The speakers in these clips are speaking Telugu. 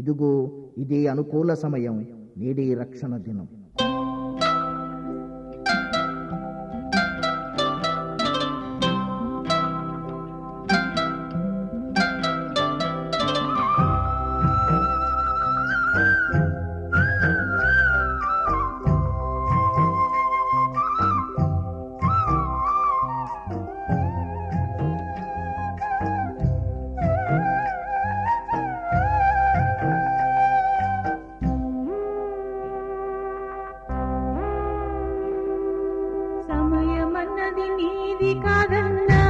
ఇదిగో ఇదే అనుకూల సమయం నేడే రక్షణ దినం సమయమన్నది నీది కాదన్నా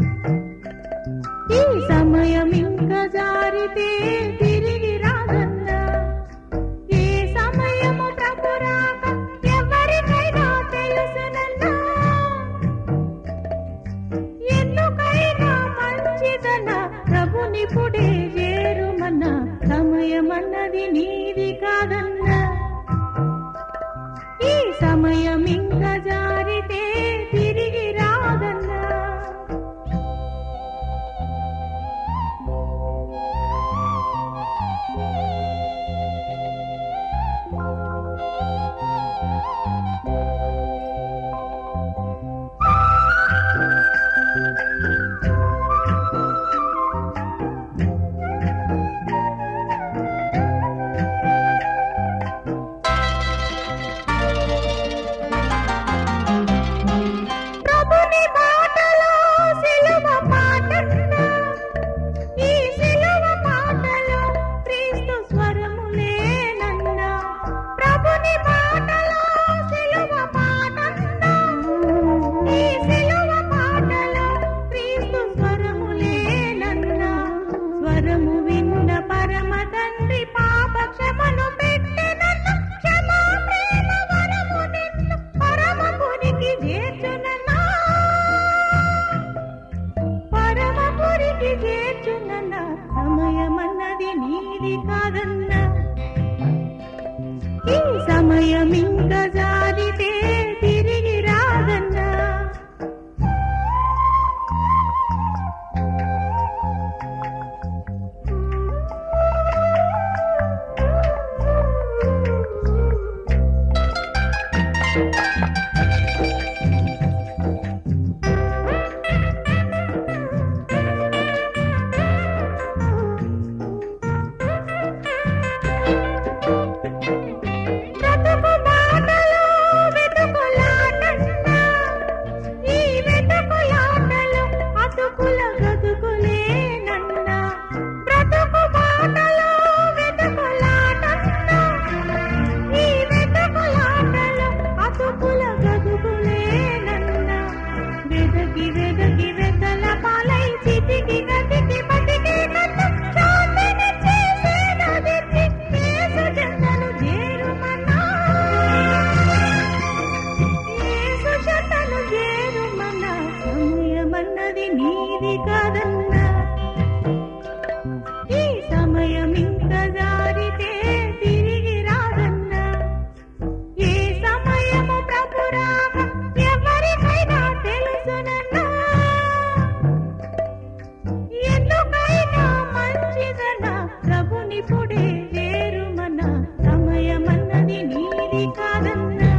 ఈ సమయం ఇంకా జారితే తిరిగి రాదన్నా ఏ సమయము ప్రభు రాక ఎవరికైనా తెలుసునన్నా ఎందుకైనా మంచిదన ప్రభునిపుడే చేరుమన్న సమయమన్నది నీది కాదన్నా ఈ సమయం ఇంకా జారితే తిరిగి రాదన్నా ప్రభుని మాటలో సిలువ పాటన్నా ఈ సిలువ పాటలో క్రీస్తు స్వరములేనన్నా ప్రభుని మాటలో సిలువ పాటన్నా ఈ సిలువ పాటలో క్రీస్తు స్వరములేనన్నా స్వరము విన్న పరమ తండ్రి పాప క్షమను పెట్టెనన్న క్షమా ప్రేమ వరము నిన్ను పరమపురికి చేర్చునన్నా పరమపురికి చేర్చునన్న సమయమన్నది నీది కాదన్నా ఈ సమయం ఇంకా జారితే తిరిగి రాదన్నా బ్రతుకు బాటలో వెతుకులాటన్నా ఈ వెతుకులాటలో అతుకుల గతుకులేనన్నా బ్రతుకు బాటలో వెతుకులాటన్నా ఈ వెతుకులాటలో అతుకుల గతుకులేనన్నా వెదకి వెదకి వెదల పాలై చితికి గతికి బతికి నన్ను శాంతిని చేసేదదికి యేసు చెంతను చేరుమన్నా యేసు చెంతను చేరుమన్నా సమయమన్నది నీది కాదన్నా ఈ సమయం ఇంకా జారితే తిరిగి రాదన్నా ఏ సమయము ప్రభు రాక ఎవరికైనా తెలుసునన్నా ఎందుకైనా మంచిదనా ప్రభునిపుడే చేరుమన సమయమన్నది నీది కాదన్నా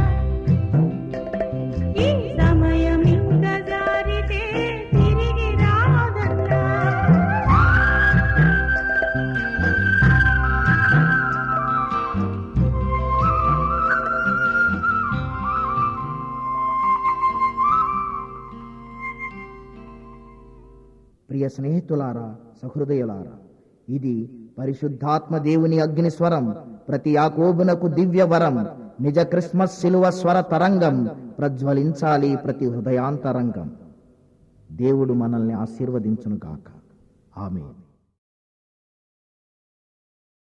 ఈ సమయం ఇంకా జారితే తిరిగి రాదన్నా ప్రియ స్నేహితులారా సహృదయులారా ఇది పరిశుద్ధాత్మ దేవుని అగ్ని స్వరం ప్రతి యాకోబునకు దివ్య వరం నిజ క్రిస్మస్ శిలువ స్వర తరంగం ప్రజ్వలించాలి ప్రతి హృదయాంతరంగం దేవుడు మనల్ని ఆశీర్వదించును గాక ఆమె